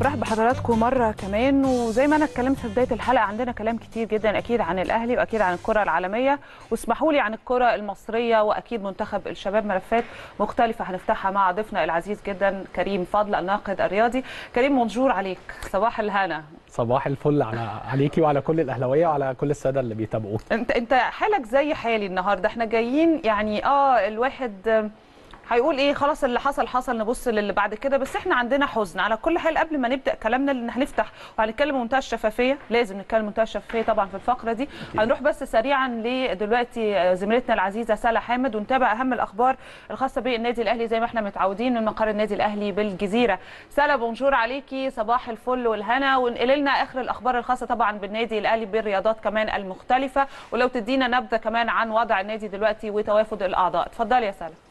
برحب بحضراتكم مره كمان وزي ما انا اتكلمت في بدايه الحلقه عندنا كلام كتير جدا اكيد عن الاهلي واكيد عن الكره العالميه واسمحوا لي عن الكره المصريه واكيد منتخب الشباب ملفات مختلفه هنفتحها مع ضيفنا العزيز جدا كريم فضل الناقد الرياضي كريم منجور عليك صباح الهنا صباح الفل على عليكي وعلى كل الاهلاويه وعلى كل الساده اللي بيتابعونا انت انت حالك زي حالي النهارده احنا جايين يعني اه الواحد هيقول ايه خلاص اللي حصل حصل نبص للي بعد كده بس احنا عندنا حزن على كل حال قبل ما نبدا كلامنا لان هنفتح وهنتكلم بمنتهى الشفافيه لازم نتكلم بمنتهى الشفافيه طبعا في الفقره دي هنروح بس سريعا لدلوقتي زميلتنا العزيزه سلا حامد ونتابع اهم الاخبار الخاصه بالنادي الاهلي زي ما احنا متعودين من مقر النادي الاهلي بالجزيره سلا بونجور عليكي صباح الفل والهنا وانقلي لنا اخر الاخبار الخاصه طبعا بالنادي الاهلي بالرياضات كمان المختلفه ولو تدينا نبذه كمان عن وضع النادي دلوقتي وتوافد الاعضاء اتفضلي يا سلا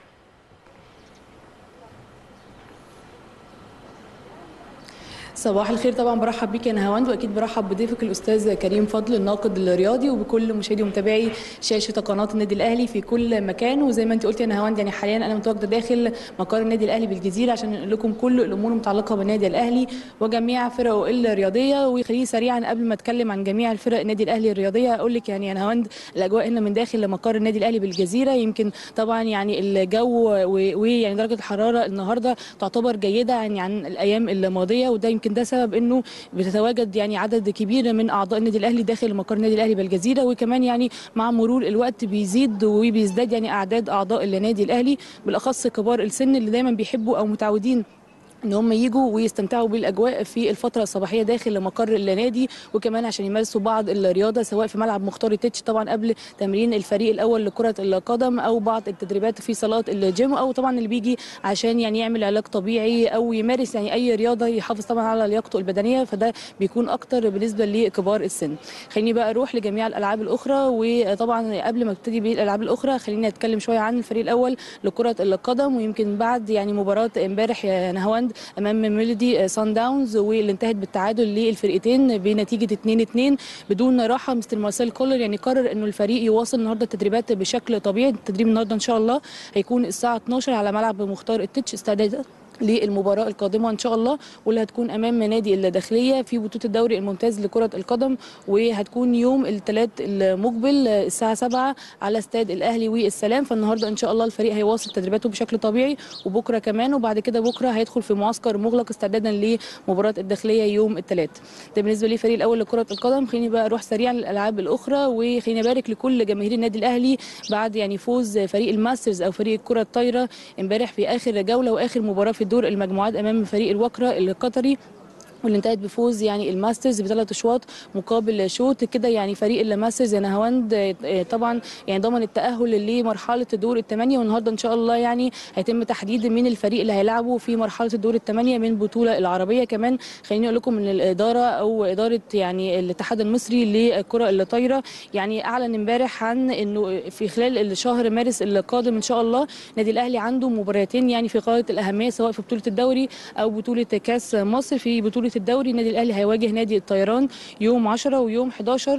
صباح الخير طبعا برحب بيك يا نهاوند واكيد برحب بضيفك الاستاذ كريم فضل الناقد الرياضي وبكل مشاهدي ومتابعي شاشه قناه النادي الاهلي في كل مكان وزي ما انت قلت يا نهاوند يعني حاليا انا متواجده داخل مقر النادي الاهلي بالجزيره عشان نقول لكم كل الامور المتعلقه بالنادي الاهلي وجميع فرقه الرياضيه وخليني سريعا قبل ما اتكلم عن جميع الفرق النادي الاهلي الرياضيه اقول لك يعني يا نهاوند الاجواء هنا من داخل مقر النادي الاهلي بالجزيره يمكن طبعا يعني الجو ويعني درجه الحراره النهارده تعتبر جيده يعني عن الايام الماضيه وده يمكن ده سبب انه بتتواجد يعني عدد كبير من اعضاء النادي الاهلي داخل مقر النادي الاهلي بالجزيره وكمان يعني مع مرور الوقت بيزيد وبيزداد يعني اعداد اعضاء النادي الاهلي بالاخص كبار السن اللي دايما بيحبوا او متعودين ان هم يجوا ويستمتعوا بالاجواء في الفتره الصباحيه داخل مقر النادي وكمان عشان يمارسوا بعض الرياضه سواء في ملعب مختار تيتش طبعا قبل تمرين الفريق الاول لكره القدم او بعض التدريبات في صالات الجيم او طبعا اللي بيجي عشان يعني يعمل علاج طبيعي او يمارس يعني اي رياضه يحافظ طبعا على لياقته البدنيه فده بيكون اكتر بالنسبه لكبار السن خليني بقى اروح لجميع الالعاب الاخرى وطبعا قبل ما ابتدي بالالعاب الاخرى خليني اتكلم شويه عن الفريق الاول لكره القدم ويمكن بعد يعني مباراه امبارح يا نهاوند امام ميلودي سان داونز واللي انتهت بالتعادل للفرقتين بنتيجه 2-2 بدون راحه مستر مارسيل كولر يعني قرر انه الفريق يواصل النهارده التدريبات بشكل طبيعي التدريب النهارده ان شاء الله هيكون الساعه 12 على ملعب مختار التتش استعدادا للمباراه القادمه ان شاء الله واللي هتكون امام نادي الداخليه في بطوله الدوري الممتاز لكره القدم وهتكون يوم الثلاث المقبل الساعه 7 على استاد الاهلي والسلام فالنهارده ان شاء الله الفريق هيواصل تدريباته بشكل طبيعي وبكره كمان وبعد كده بكره هيدخل في معسكر مغلق استعدادا لمباراه الداخليه يوم الثلاث ده بالنسبه للفريق الاول لكره القدم خليني بقى اروح سريعا للالعاب الاخرى وخليني ابارك لكل جماهير النادي الاهلي بعد يعني فوز فريق الماسترز او فريق الكره الطايره امبارح في اخر جوله واخر مباراه في دور المجموعات امام فريق الوكره القطري واللي انتهت بفوز يعني الماسترز بثلاث اشواط مقابل شوط كده يعني فريق الماسترز نهاوند طبعا يعني ضمن التاهل لمرحله دور الثمانيه والنهارده ان شاء الله يعني هيتم تحديد مين الفريق اللي هيلعبه في مرحله الدور الثمانيه من البطوله العربيه كمان خليني اقول لكم ان الاداره او اداره يعني الاتحاد المصري للكره الطايره يعني اعلن امبارح عن انه في خلال الشهر مارس القادم ان شاء الله النادي الاهلي عنده مباراتين يعني في غايه الاهميه سواء في بطوله الدوري او بطوله كاس مصر في بطوله الدوري النادي الاهلي هيواجه نادي الطيران يوم 10 ويوم 11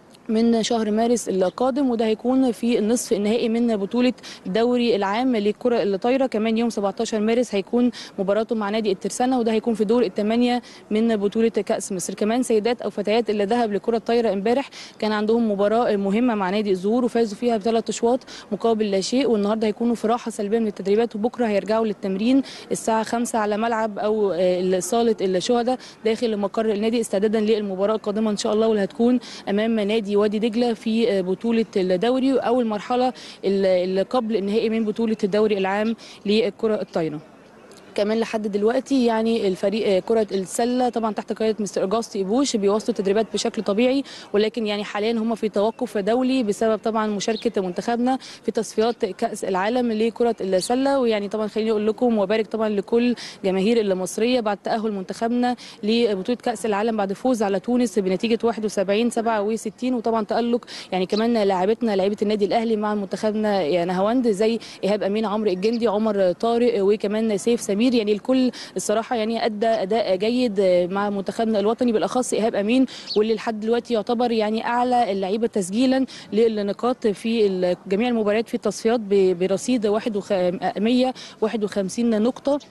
من شهر مارس القادم وده هيكون في النصف النهائي من بطوله الدوري العام للكره الطايره كمان يوم 17 مارس هيكون مباراته مع نادي الترسانه وده هيكون في دور الثمانيه من بطوله كاس مصر كمان سيدات او فتيات اللي ذهب لكره الطايره امبارح كان عندهم مباراه مهمه مع نادي الزهور وفازوا فيها بثلاث اشواط مقابل لا شيء والنهارده هيكونوا في راحه سلبيه من التدريبات وبكره هيرجعوا للتمرين الساعه 5 على ملعب او صاله الشهداء داخل مقر النادي استعدادا للمباراه القادمه ان شاء الله واللي هتكون امام نادي وادي دجله في بطوله الدوري او المرحله اللي قبل النهائي من بطوله الدوري العام للكره الطايره كمان لحد دلوقتي يعني الفريق كره السله طبعا تحت قياده مستر اجاستي بوش بيواصلوا التدريبات بشكل طبيعي ولكن يعني حاليا هم في توقف دولي بسبب طبعا مشاركه منتخبنا في تصفيات كاس العالم لكره السله ويعني طبعا خليني اقول لكم وبارك طبعا لكل جماهير المصريه بعد تاهل منتخبنا لبطوله كاس العالم بعد فوز على تونس بنتيجه 71 67 وطبعا تالق يعني كمان لاعبتنا لعيبه النادي الاهلي مع منتخبنا يا نهاوند زي ايهاب امين عمرو الجندي عمر طارق وكمان سيف سمير يعني الكل الصراحه يعني ادى اداء جيد مع منتخبنا الوطني بالاخص ايهاب امين واللي لحد دلوقتي يعتبر يعني اعلى اللعيبه تسجيلا للنقاط في جميع المباريات في التصفيات برصيد 151 نقطه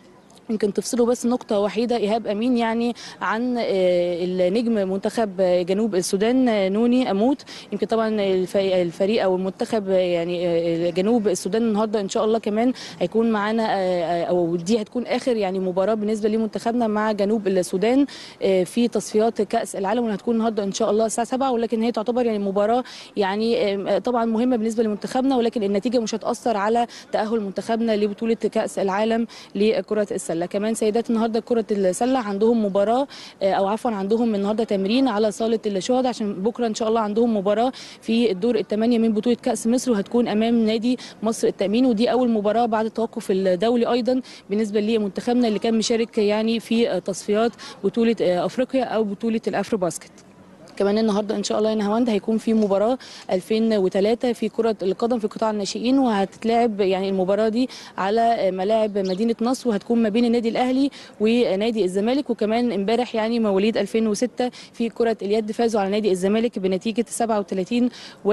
يمكن تفصلوا بس نقطة وحيدة إيهاب أمين يعني عن آه، النجم منتخب جنوب السودان آه، نوني أموت يمكن طبعا الف- الفريق أو المنتخب آه، يعني آه، جنوب السودان النهاردة إن شاء الله كمان هيكون معانا آه، آه، أو دي هتكون آخر يعني مباراة بالنسبة لمنتخبنا مع جنوب السودان آه، في تصفيات كأس العالم واللي هتكون النهاردة إن شاء الله الساعة 7 ولكن هي تعتبر يعني مباراة يعني آه، طبعا مهمة بالنسبة لمنتخبنا ولكن النتيجة مش هتأثر على تأهل منتخبنا لبطولة كأس العالم لكرة السلة كمان سيدات النهارده كرة السلة عندهم مباراة آه، أو عفوا عندهم النهارده تمرين على صالة الشهداء عشان بكرة إن شاء الله عندهم مباراة في الدور الثمانية من بطولة كأس مصر وهتكون أمام نادي مصر التأمين ودي أول مباراة بعد التوقف الدولي أيضا بالنسبة لمنتخبنا اللي كان مشارك يعني في آه، تصفيات بطولة آه، أفريقيا أو بطولة الأفرو باسكت كمان النهارده ان شاء الله يا نهاوند هيكون في مباراه 2003 في كره القدم في قطاع الناشئين وهتتلعب يعني المباراه دي على ملاعب مدينه نصر وهتكون ما بين النادي الاهلي ونادي الزمالك وكمان امبارح يعني مواليد 2006 في كره اليد فازوا على نادي الزمالك بنتيجه 37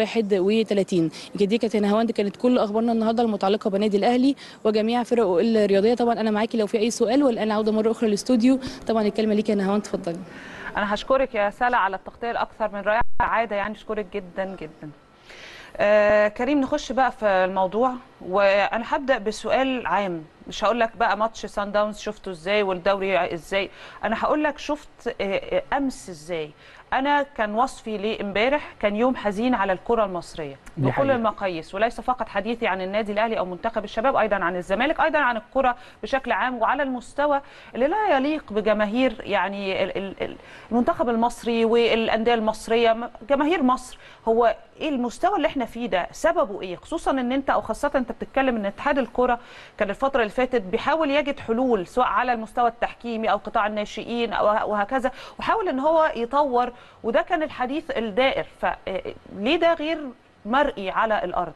31 يمكن دي كانت يا نهاوند كانت كل اخبارنا النهارده المتعلقه بنادي الاهلي وجميع فرقه الرياضيه طبعا انا معاكي لو في اي سؤال والان عوده مره اخرى للاستوديو طبعا الكلمه ليك يا نهاوند اتفضلي انا هشكرك يا سلا على التغطيه الاكثر من رائعه عاده يعني اشكرك جدا جدا آه كريم نخش بقى في الموضوع وانا هبدا بسؤال عام مش هقول لك بقى ماتش سان داونز شفته ازاي والدوري ازاي انا هقول لك شفت آه، آه، امس ازاي انا كان وصفي لامبارح كان يوم حزين على الكره المصريه دي بكل حقيقة. المقاييس وليس فقط حديثي عن النادي الاهلي او منتخب الشباب ايضا عن الزمالك ايضا عن الكره بشكل عام وعلى المستوى اللي لا يليق بجماهير يعني ال- ال- ال- المنتخب المصري والانديه المصريه م- جماهير مصر هو ايه المستوى اللي احنا فيه ده سببه ايه خصوصا ان انت او خاصه انت بتتكلم ان اتحاد الكره كان الفتره اللي فاتت بيحاول يجد حلول سواء على المستوى التحكيمي او قطاع الناشئين او وهكذا وحاول ان هو يطور وده كان الحديث الدائر فليه ده غير مرئي على الارض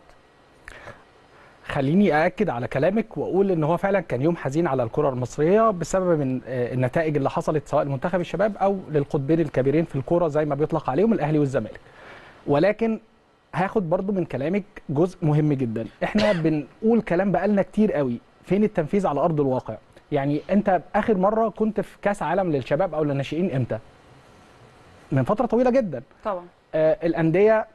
خليني أأكد على كلامك وأقول إن هو فعلا كان يوم حزين على الكرة المصرية بسبب من آه، النتائج اللي حصلت سواء لمنتخب الشباب أو للقطبين الكبيرين في الكرة زي ما بيطلق عليهم الأهلي والزمالك. ولكن هاخد برضو من كلامك جزء مهم جدا احنا بنقول كلام بقالنا كتير قوي فين التنفيذ على ارض الواقع يعني انت اخر مره كنت في كاس عالم للشباب او للناشئين امتى من فتره طويله جدا طبعا آه الانديه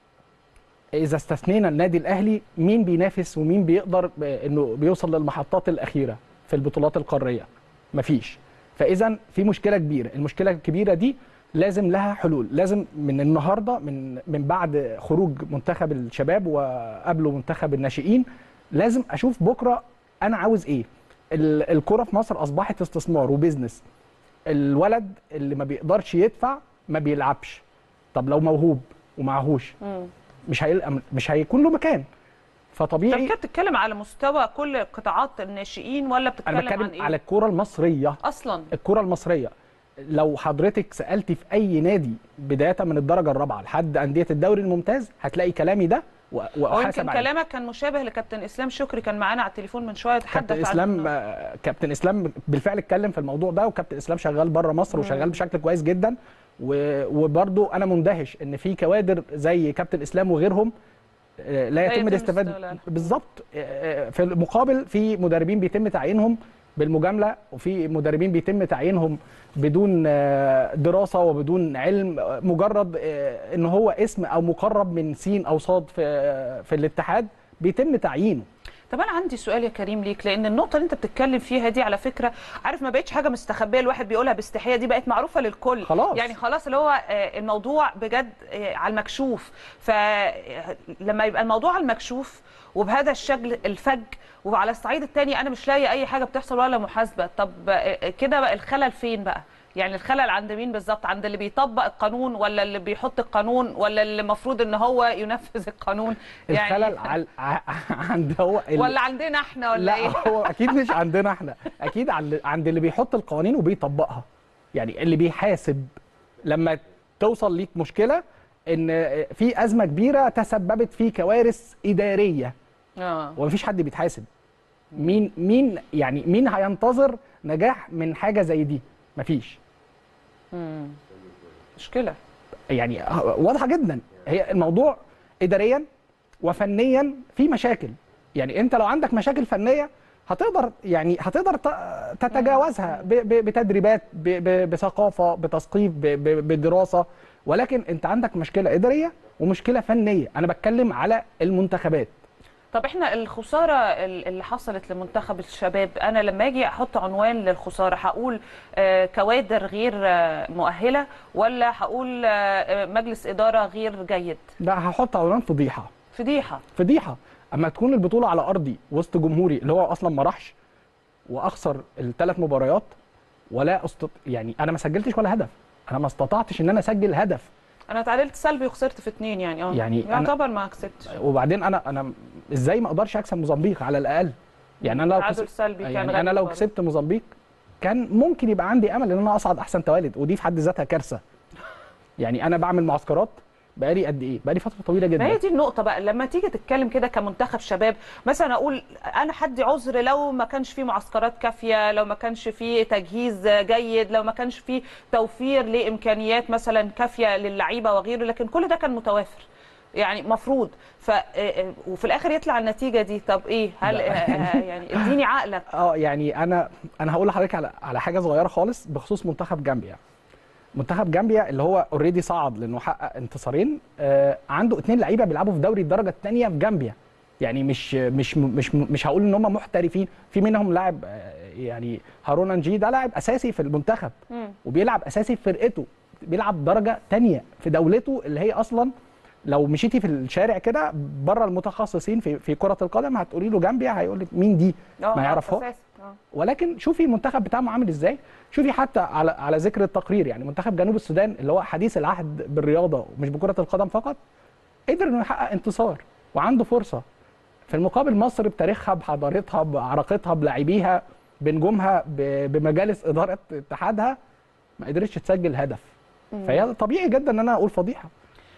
اذا استثنينا النادي الاهلي مين بينافس ومين بيقدر ب- انه بيوصل للمحطات الاخيره في البطولات القاريه مفيش فاذا في مشكله كبيره المشكله الكبيره دي لازم لها حلول لازم من النهارده من من بعد خروج منتخب الشباب وقبله منتخب الناشئين لازم اشوف بكره انا عاوز ايه ال- الكره في مصر اصبحت استثمار وبزنس الولد اللي ما بيقدرش يدفع ما بيلعبش طب لو موهوب ومعهوش مش هيلقى مش هيكون له مكان طب فطبيعي كده بتتكلم على مستوى كل قطاعات الناشئين ولا انا بتتكلم عن بتكلم ايه على الكره المصريه اصلا الكره المصريه لو حضرتك سالتي في اي نادي بدايه من الدرجه الرابعه لحد انديه الدوري الممتاز هتلاقي كلامي ده و- هو واحاسب يمكن عليه كلامك كان مشابه لكابتن اسلام شكري كان معانا على التليفون من شويه تحدث كابتن عن اسلام إنه- آه، كابتن اسلام بالفعل اتكلم في الموضوع ده وكابتن اسلام شغال بره مصر وشغال بشكل كويس جدا و- وبرضه انا مندهش ان في كوادر زي كابتن اسلام وغيرهم آه، لا يتم يتم الاستفاده استغلالها. بالظبط آه، آه، في المقابل في مدربين بيتم تعيينهم بالمجامله وفي مدربين بيتم تعيينهم بدون آه، دراسه وبدون علم آه، مجرد آه، ان هو اسم او مقرب من سين او صاد في آه، في الاتحاد بيتم تعيينه طب انا عندي سؤال يا كريم ليك لان النقطه اللي انت بتتكلم فيها دي على فكره عارف ما بقتش حاجه مستخبيه الواحد بيقولها باستحياء دي بقت معروفه للكل خلاص. يعني خلاص اللي هو آه، الموضوع بجد آه، على المكشوف فلما يبقى الموضوع على المكشوف وبهذا الشكل الفج وعلى الصعيد الثاني انا مش لاقي اي حاجه بتحصل ولا محاسبه طب آه، كده بقى الخلل فين بقى يعني الخلل عند مين بالظبط عند اللي بيطبق القانون ولا اللي بيحط القانون ولا اللي المفروض ان هو ينفذ القانون الخلل عل... ع- عند هو ال- ولا عندنا احنا ولا لا ايه هو اكيد مش عندنا احنا اكيد عند عند اللي بيحط القوانين وبيطبقها يعني اللي بيحاسب لما توصل ليك مشكله ان في ازمه كبيره تسببت في كوارث اداريه اه ومفيش حد بيتحاسب مين مين يعني مين هينتظر نجاح من حاجه زي دي مفيش مشكله يعني واضحه جدا هي الموضوع اداريا وفنيا في مشاكل يعني انت لو عندك مشاكل فنيه هتقدر يعني هتقدر ت- تتجاوزها ب- ب- بتدريبات ب- ب- بثقافه بتثقيف ب- ب- بدراسه ولكن انت عندك مشكله اداريه ومشكله فنيه انا بتكلم على المنتخبات طب احنا الخساره ال- اللي حصلت لمنتخب الشباب انا لما اجي احط عنوان للخساره هقول آه، كوادر غير آه، مؤهله ولا هقول آه، آه، مجلس اداره غير جيد ده هحط عنوان فضيحه فضيحه فضيحه اما تكون البطوله على ارضي وسط جمهوري اللي هو اصلا ما راحش واخسر الثلاث مباريات ولا أستط... يعني انا ما سجلتش ولا هدف انا ما استطعتش ان انا اسجل هدف انا اتعادلت سلبي وخسرت في اتنين يعني اه يعني أنا- يعتبر ما كسبتش وبعدين انا انا ازاي ما اقدرش اكسب موزمبيق على الاقل يعني انا لو تعادل كسب... سلبي كان يعني غريب انا لو برضه. كسبت موزمبيق كان ممكن يبقى عندي امل ان انا اصعد احسن توالد ودي في حد ذاتها كارثه يعني انا بعمل معسكرات بقالي قد ايه بقالي فتره طويله جدا ما هي دي النقطة بقى لما تيجي تتكلم كده كمنتخب شباب مثلا أقول أنا حدي عذر لو ما كانش في معسكرات كافية لو ما كانش في تجهيز جيد لو ما كانش في توفير لإمكانيات مثلا كافية للعيبة وغيره لكن كل ده كان متوافر يعني مفروض ف وفي الاخر يطلع النتيجه دي طب ايه هل لا. يعني اديني عقلك اه يعني انا انا هقول لحضرتك على على حاجه صغيره خالص بخصوص منتخب جامبيا منتخب جامبيا اللي هو اوريدي صعد لانه حقق انتصارين آه عنده اثنين لعيبه بيلعبوا في دوري الدرجه الثانيه في جامبيا يعني مش مش مش مش هقول ان هم محترفين في منهم لاعب آه، يعني هارون انجي ده لاعب اساسي في المنتخب مم. وبيلعب اساسي في فرقته بيلعب درجه تانية في دولته اللي هي اصلا لو مشيتي في الشارع كده بره المتخصصين في في كره القدم هتقولي له جامبيا هيقول لك مين دي اه ما يعرفهاش أساسي. اه ولكن شوفي المنتخب بتاعهم عامل ازاي شوفي حتى على على ذكر التقرير يعني منتخب جنوب السودان اللي هو حديث العهد بالرياضه ومش بكره القدم فقط قدر انه يحقق انتصار وعنده فرصه في المقابل مصر بتاريخها بحضارتها بعراقتها بلاعبيها بنجومها ب- بمجالس اداره اتحادها ما قدرتش تسجل هدف فهي طبيعي جدا ان انا اقول فضيحه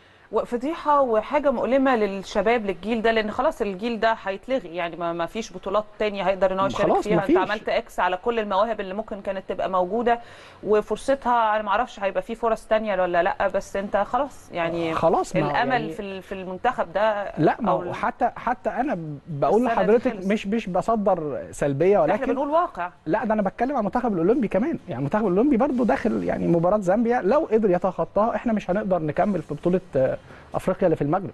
وفضيحه وحاجه مؤلمه للشباب للجيل ده لان خلاص الجيل ده هيتلغي يعني ما ما فيش بطولات تانية هيقدر ان هو يشارك خلاص فيها ما انت فيش. عملت اكس على كل المواهب اللي ممكن كانت تبقى موجوده وفرصتها انا ما اعرفش هيبقى في فرص تانية ولا لا بس انت خلاص يعني خلاص ما الامل يعني في ال- في المنتخب ده لا ما أو هو حتى حتى انا بقول السنة دي لحضرتك خلص. مش مش بصدر سلبيه احنا ولكن بنقول واقع لا ده انا بتكلم عن المنتخب الاولمبي كمان يعني المنتخب الاولمبي برضو داخل يعني مباراه زامبيا لو قدر يتخطاها احنا مش هنقدر نكمل في بطوله آه، افريقيا اللي في المغرب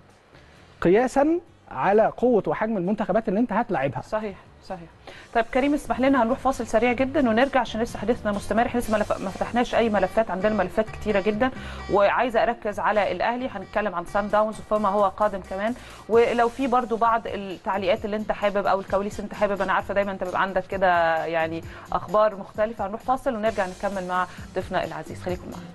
قياسا على قوه وحجم المنتخبات اللي انت هتلاعبها صحيح صحيح طيب كريم اسمح لنا هنروح فاصل سريع جدا ونرجع عشان لسه حديثنا مستمر احنا لسه ما لف- ما فتحناش اي ملفات عندنا ملفات كتيره جدا وعايزه اركز على الاهلي هنتكلم عن سان داونز وفما هو قادم كمان ولو في برضو بعض التعليقات اللي انت حابب او الكواليس انت حابب انا عارفه دايما انت بيبقى عندك كده يعني اخبار مختلفه هنروح فاصل ونرجع نكمل مع ضيفنا العزيز خليكم معنا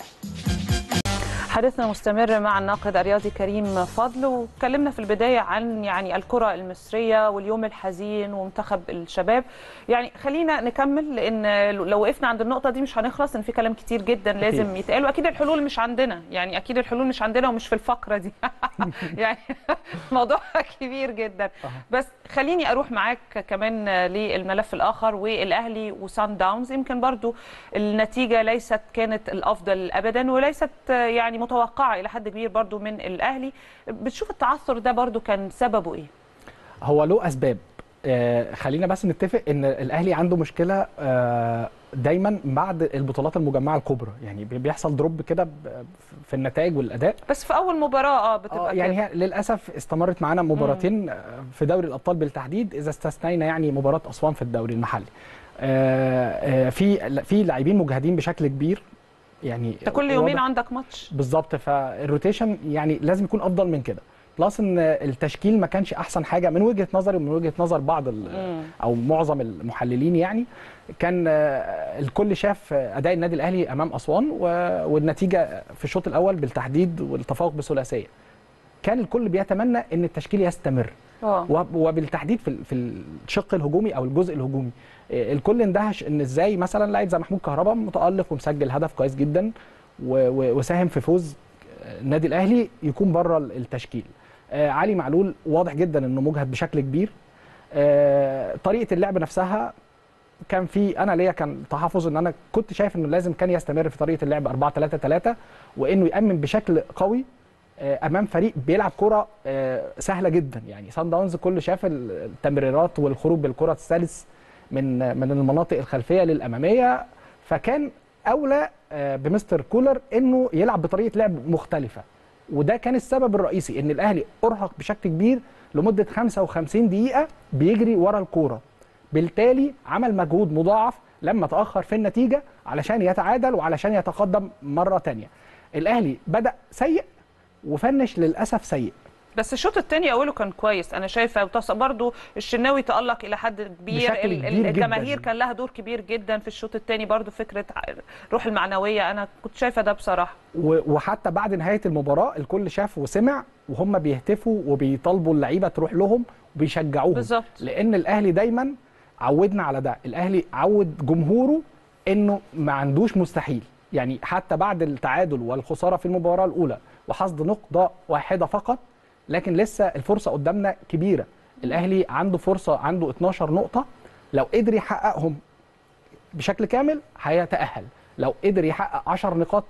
حديثنا مستمر مع الناقد الرياضي كريم فضل واتكلمنا في البدايه عن يعني الكره المصريه واليوم الحزين ومنتخب الشباب يعني خلينا نكمل لان لو وقفنا عند النقطه دي مش هنخلص ان في كلام كتير جدا لازم يتقال واكيد الحلول مش عندنا يعني اكيد الحلول مش عندنا ومش في الفقره دي يعني موضوع كبير جدا بس خليني اروح معاك كمان للملف الاخر والاهلي وسان داونز يمكن برضو النتيجه ليست كانت الافضل ابدا وليست يعني متوقعه الى حد كبير برضو من الاهلي بتشوف التعثر ده برضو كان سببه ايه هو له اسباب آه خلينا بس نتفق ان الاهلي عنده مشكله آه دايما بعد البطولات المجمعه الكبرى يعني بي- بيحصل دروب كده ب- في النتائج والاداء بس في اول مباراه اه بتبقى آه يعني كده. هي للاسف استمرت معانا مباراتين آه، في دوري الابطال بالتحديد اذا استثنينا يعني مباراه اسوان في الدوري المحلي آه، آه، في في لاعبين مجهدين بشكل كبير يعني انت كل يومين واضح- عندك ماتش بالظبط فالروتيشن يعني لازم يكون افضل من كده بلس ان التشكيل ما كانش احسن حاجه من وجهه نظري ومن وجهه نظر بعض ال- مم. او معظم المحللين يعني كان آه، الكل شاف اداء النادي الاهلي امام اسوان و- والنتيجه في الشوط الاول بالتحديد والتفوق بثلاثيه كان الكل بيتمنى ان التشكيل يستمر اه وب- وبالتحديد في ال- في الشق الهجومي او الجزء الهجومي إيه، الكل اندهش ان ازاي مثلا لاعب زي محمود كهربا متالق ومسجل هدف كويس جدا و- و- وساهم في فوز النادي الاهلي يكون بره التشكيل آه، علي معلول واضح جدا انه مجهد بشكل كبير آه، طريقه اللعب نفسها كان في انا ليا كان تحفظ ان انا كنت شايف انه لازم كان يستمر في طريقه اللعب 4 3 3 وانه يامن بشكل قوي آه، امام فريق بيلعب كره آه، سهله جدا يعني سان داونز كل شاف التمريرات والخروج بالكره السلس من من المناطق الخلفيه للاماميه فكان اولى آه، بمستر كولر انه يلعب بطريقه لعب مختلفه وده كان السبب الرئيسي ان الاهلي ارهق بشكل كبير لمده 55 دقيقه بيجري ورا الكوره بالتالي عمل مجهود مضاعف لما تاخر في النتيجه علشان يتعادل وعلشان يتقدم مره تانية الاهلي بدا سيء وفنش للاسف سيء بس الشوط الثاني اوله كان كويس انا شايفه وتص- برضو الشناوي تالق الى حد كبير بشكل ال- ال- كبير جداً. الجماهير كان لها دور كبير جدا في الشوط الثاني برضو فكره ع- روح المعنويه انا كنت شايفه ده بصراحه و- وحتى بعد نهايه المباراه الكل شاف وسمع وهم بيهتفوا وبيطالبوا اللعيبه تروح لهم وبيشجعوهم بالظبط. لان الاهلي دايما عودنا على ده الاهلي عود جمهوره انه ما عندوش مستحيل يعني حتى بعد التعادل والخساره في المباراه الاولى وحصد نقطه واحده فقط لكن لسه الفرصه قدامنا كبيره الاهلي عنده فرصه عنده 12 نقطه لو قدر يحققهم بشكل كامل هيتاهل لو قدر يحقق 10 نقاط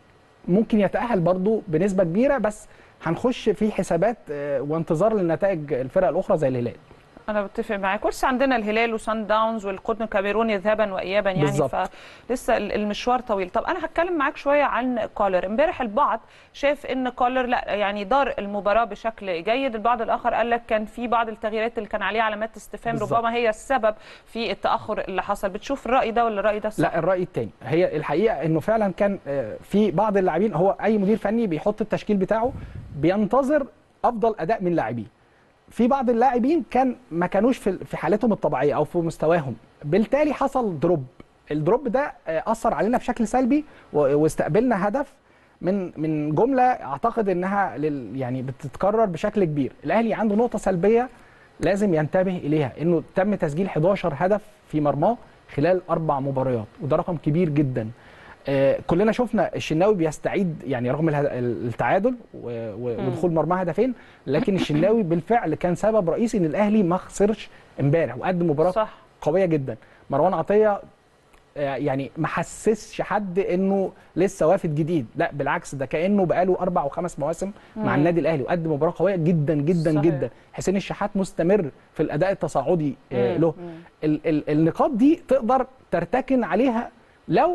ممكن يتأهل برضو بنسبة كبيرة بس هنخش في حسابات آه، وانتظار للنتائج الفرق الأخرى زي الهلال انا بتفق معاك لسه عندنا الهلال وسان داونز والقطن الكاميروني ذهابا وايابا يعني بالظبط. فلسه ال- المشوار طويل طب انا هتكلم معاك شويه عن كولر امبارح البعض شاف ان كولر لا يعني دار المباراه بشكل جيد البعض الاخر قال لك كان في بعض التغييرات اللي كان عليها علامات استفهام بالظبط. ربما هي السبب في التاخر اللي حصل بتشوف الراي ده ولا الراي ده صح لا الرأي الثاني هي الحقيقة انه فعلا كان آه، في بعض اللاعبين هو اي مدير فني بيحط التشكيل بتاعه بينتظر افضل اداء من لاعبيه في بعض اللاعبين كان ما كانوش في في حالتهم الطبيعية او في مستواهم بالتالي حصل دروب الدروب ده آه، اثر علينا بشكل سلبي و- واستقبلنا هدف من من جمله اعتقد انها لل يعني بتتكرر بشكل كبير الاهلي عنده نقطه سلبيه لازم ينتبه اليها انه تم تسجيل 11 هدف في مرماه خلال اربع مباريات وده رقم كبير جدا آه كلنا شفنا الشناوي بيستعيد يعني رغم اله- التعادل و- و- ودخول مرماه هدفين لكن الشناوي بالفعل كان سبب رئيسي ان الاهلي ما خسرش امبارح وقدم مباراه صح قويه جدا مروان عطيه آه، يعني ما حسسش حد انه لسه وافد جديد لا بالعكس ده كانه بقاله اربع وخمس مواسم مع مم. النادي الاهلي وقدم مباراه قويه جدا جدا صحيح. جدا حسين الشحات مستمر في الاداء التصاعدي آه، مم. له مم. ال ال النقاط دي تقدر ترتكن عليها لو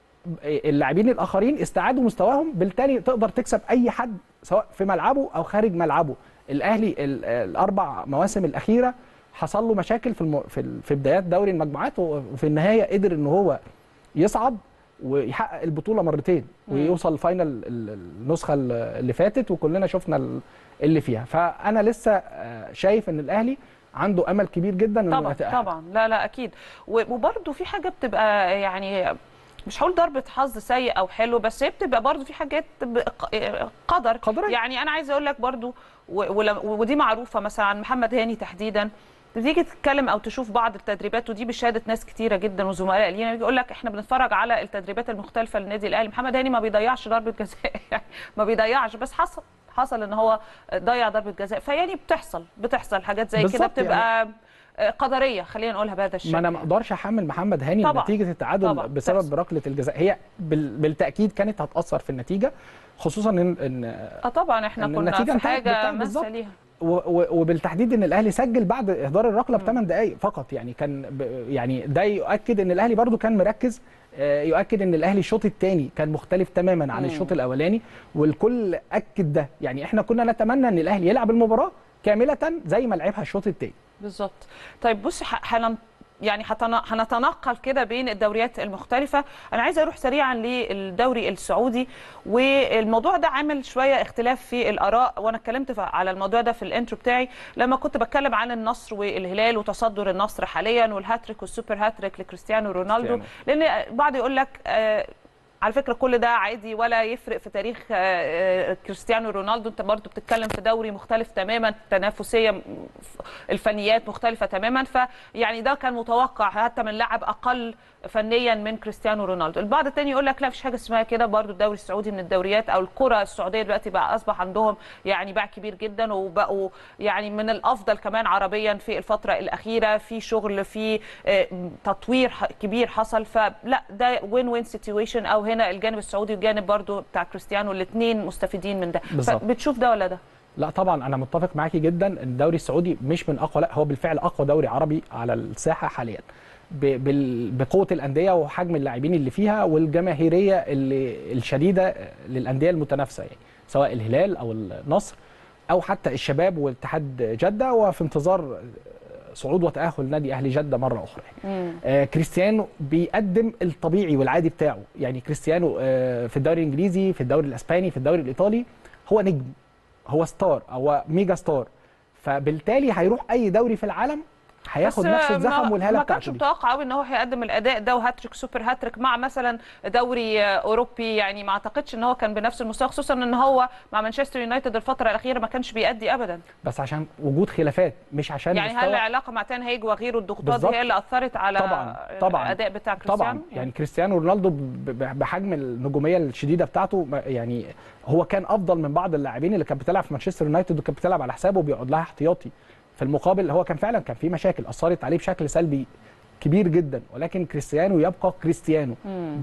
اللاعبين الاخرين استعادوا مستواهم بالتالي تقدر تكسب اي حد سواء في ملعبه او خارج ملعبه الاهلي ال- الاربع مواسم الاخيره حصل له مشاكل في الم... في, ال... في بدايات دوري المجموعات وفي النهايه قدر ان هو يصعد ويحقق البطوله مرتين ويوصل الفاينل ال- النسخه ال- اللي فاتت وكلنا شفنا ال- اللي فيها فانا لسه آه، شايف ان الاهلي عنده امل كبير جدا انه طبعا يتأهل. طبعا لا لا اكيد و- وبرضه في حاجه بتبقى يعني مش هقول ضربة حظ سيء او حلو بس هي بتبقى برضه في حاجات ب- ق- قدر قدرية. يعني انا عايزه اقول لك برضه و- ولم- ودي معروفه مثلا عن محمد هاني تحديدا تيجي تتكلم او تشوف بعض التدريبات ودي بشهاده ناس كتيره جدا وزملاء لينا يجي يقول لك احنا بنتفرج على التدريبات المختلفه للنادي الاهلي محمد هاني ما بيضيعش ضربه جزاء يعني ما بيضيعش بس حصل حصل ان هو ضيع ضربه جزاء فيعني بتحصل بتحصل حاجات زي كده بالظبط بتبقى قدريه خلينا نقولها بهذا الشكل ما انا ما اقدرش احمل محمد هاني طبعاً. نتيجه التعادل طبعاً. بسبب بتحصل. ركله الجزاء هي بال... بالتاكيد كانت هتاثر في النتيجه خصوصا ان, إن اه طبعا احنا إن كنا النتيجة في انتهت حاجه بالتالي ماسه بالظبط. ليها و... و... وبالتحديد ان الاهلي سجل بعد اهدار الركله بثمان دقائق فقط يعني كان ب... يعني ده يؤكد ان الاهلي برضو كان مركز آه، يؤكد ان الاهلي الشوط الثاني كان مختلف تماما عن مم. الشوط الاولاني والكل اكد ده يعني احنا كنا نتمنى ان الاهلي يلعب المباراه كامله زي ما لعبها الشوط الثاني بالظبط طيب بص ح- هنن يعني هتنا- هنتنقل كده بين الدوريات المختلفة أنا عايزة أروح سريعا للدوري السعودي والموضوع ده عامل شوية اختلاف في الآراء وأنا اتكلمت ف- على الموضوع ده في الانترو بتاعي لما كنت بتكلم عن النصر والهلال وتصدر النصر حاليا والهاتريك والسوبر هاتريك لكريستيانو رونالدو كريستيانو. لأن بعض يقول لك آه، على فكره كل ده عادي ولا يفرق في تاريخ آه، آه، كريستيانو رونالدو انت برضو بتتكلم في دوري مختلف تماما تنافسيه م- الفنيات مختلفه تماما فيعني ده كان متوقع حتى من لاعب اقل فنيا من كريستيانو رونالدو البعض التاني يقول لك لا مفيش حاجه اسمها كده برضو الدوري السعودي من الدوريات او الكره السعوديه دلوقتي بقى اصبح عندهم يعني باع كبير جدا وبقوا يعني من الافضل كمان عربيا في الفتره الاخيره في شغل في آه، تطوير ح- كبير حصل فلا ده وين وين سيتويشن او هنا الجانب السعودي والجانب برضو بتاع كريستيانو الاثنين مستفيدين من ده بالظبط. بتشوف ده ولا ده لا طبعا انا متفق معاكي جدا ان الدوري السعودي مش من اقوى لا هو بالفعل اقوى دوري عربي على الساحه حاليا ب- بال- بقوه الانديه وحجم اللاعبين اللي فيها والجماهيريه اللي الشديده للانديه المتنافسه يعني سواء الهلال او النصر او حتى الشباب واتحاد جده وفي انتظار صعود وتاهل نادي اهلي جده مره اخرى مم. آه، كريستيانو بيقدم الطبيعي والعادي بتاعه يعني كريستيانو آه، في الدوري الانجليزي في الدوري الاسباني في الدوري الايطالي هو نجم هو ستار هو ميجا ستار فبالتالي هيروح اي دوري في العالم هياخد بس نفس ما- الزخم والهاله ما كانش بتاعته دي. متوقع قوي ان هو هيقدم الاداء ده وهاتريك سوبر هاتريك مع مثلا دوري آه، اوروبي يعني ما اعتقدش ان هو كان بنفس المستوى خصوصا ان هو مع مانشستر يونايتد الفتره الاخيره ما كانش بيأدي ابدا بس عشان وجود خلافات مش عشان يعني هل مستوى العلاقه مع تان هيج وغيره الضغوطات بالظبط. دي هي اللي اثرت على طبعاً، طبعاً، الاداء بتاع كريستيانو طبعا يعني كريستيانو رونالدو ب- ب- بحجم النجوميه الشديده بتاعته ما- يعني هو كان افضل من بعض اللاعبين اللي كانت بتلعب في مانشستر يونايتد وكانت بتلعب على حسابه وبيقعد لها احتياطي في المقابل هو كان فعلا كان في مشاكل اثرت عليه بشكل سلبي كبير جدا ولكن كريستيانو يبقى كريستيانو مم.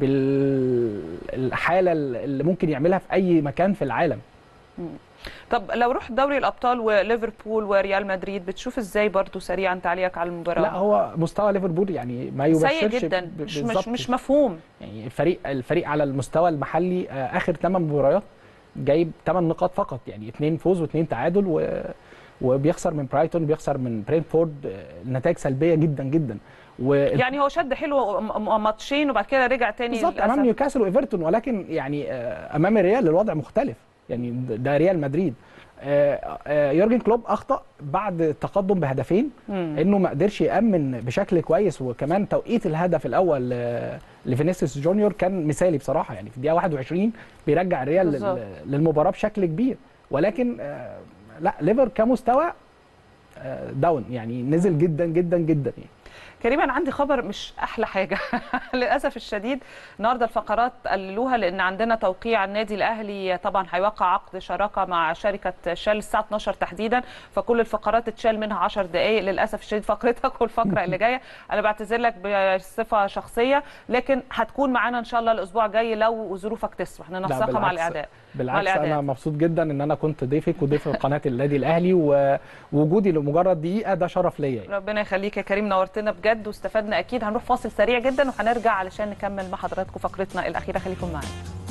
بالحاله اللي ممكن يعملها في اي مكان في العالم طب لو رحت دوري الابطال وليفربول وريال مدريد بتشوف ازاي برضو سريعا تعليقك على المباراه لا هو مستوى ليفربول يعني ما يبشرش سيء جدا ب- مش مش, بالظبط. مش مفهوم يعني الفريق الفريق على المستوى المحلي آه، اخر 8 مباريات جايب 8 نقاط فقط يعني اثنين فوز واثنين تعادل و... وبيخسر من برايتون بيخسر من برينفورد آه، نتائج سلبيه جدا جدا و يعني هو شد حلو م- م- ماتشين وبعد كده رجع تاني بالظبط للأسف. امام نيوكاسل وايفرتون ولكن يعني آه، امام الريال الوضع مختلف يعني ده ريال مدريد آه، آه، يورجن كلوب اخطا بعد التقدم بهدفين مم. انه ما قدرش يامن بشكل كويس وكمان توقيت الهدف الاول آه، لفينيسيوس جونيور كان مثالي بصراحه يعني في الدقيقه 21 بيرجع الريال بالظبط. لل- للمباراه بشكل كبير ولكن آه، لا ليفر كمستوى آه، داون يعني نزل جدا جدا جدا يعني كريم انا عندي خبر مش احلى حاجه للاسف الشديد النهارده الفقرات قللوها لان عندنا توقيع النادي الاهلي طبعا هيوقع عقد شراكه مع شركه شال الساعه 12 تحديدا فكل الفقرات اتشال منها 10 دقائق للاسف الشديد فقرتك والفقره اللي جايه انا بعتذر لك بصفه شخصيه لكن هتكون معانا ان شاء الله الاسبوع الجاي لو ظروفك تسمح لا، ننسقها مع بالعكس. الاعداء بالعكس الإعداد. انا مبسوط جدا ان انا كنت ضيفك وضيف قناه النادي الاهلي ووجودي لمجرد دقيقه ده شرف ليا يعني. ربنا يخليك يا كريم نورتنا بجد واستفدنا اكيد هنروح فاصل سريع جدا وهنرجع علشان نكمل مع حضراتكم فقرتنا الاخيره خليكم معانا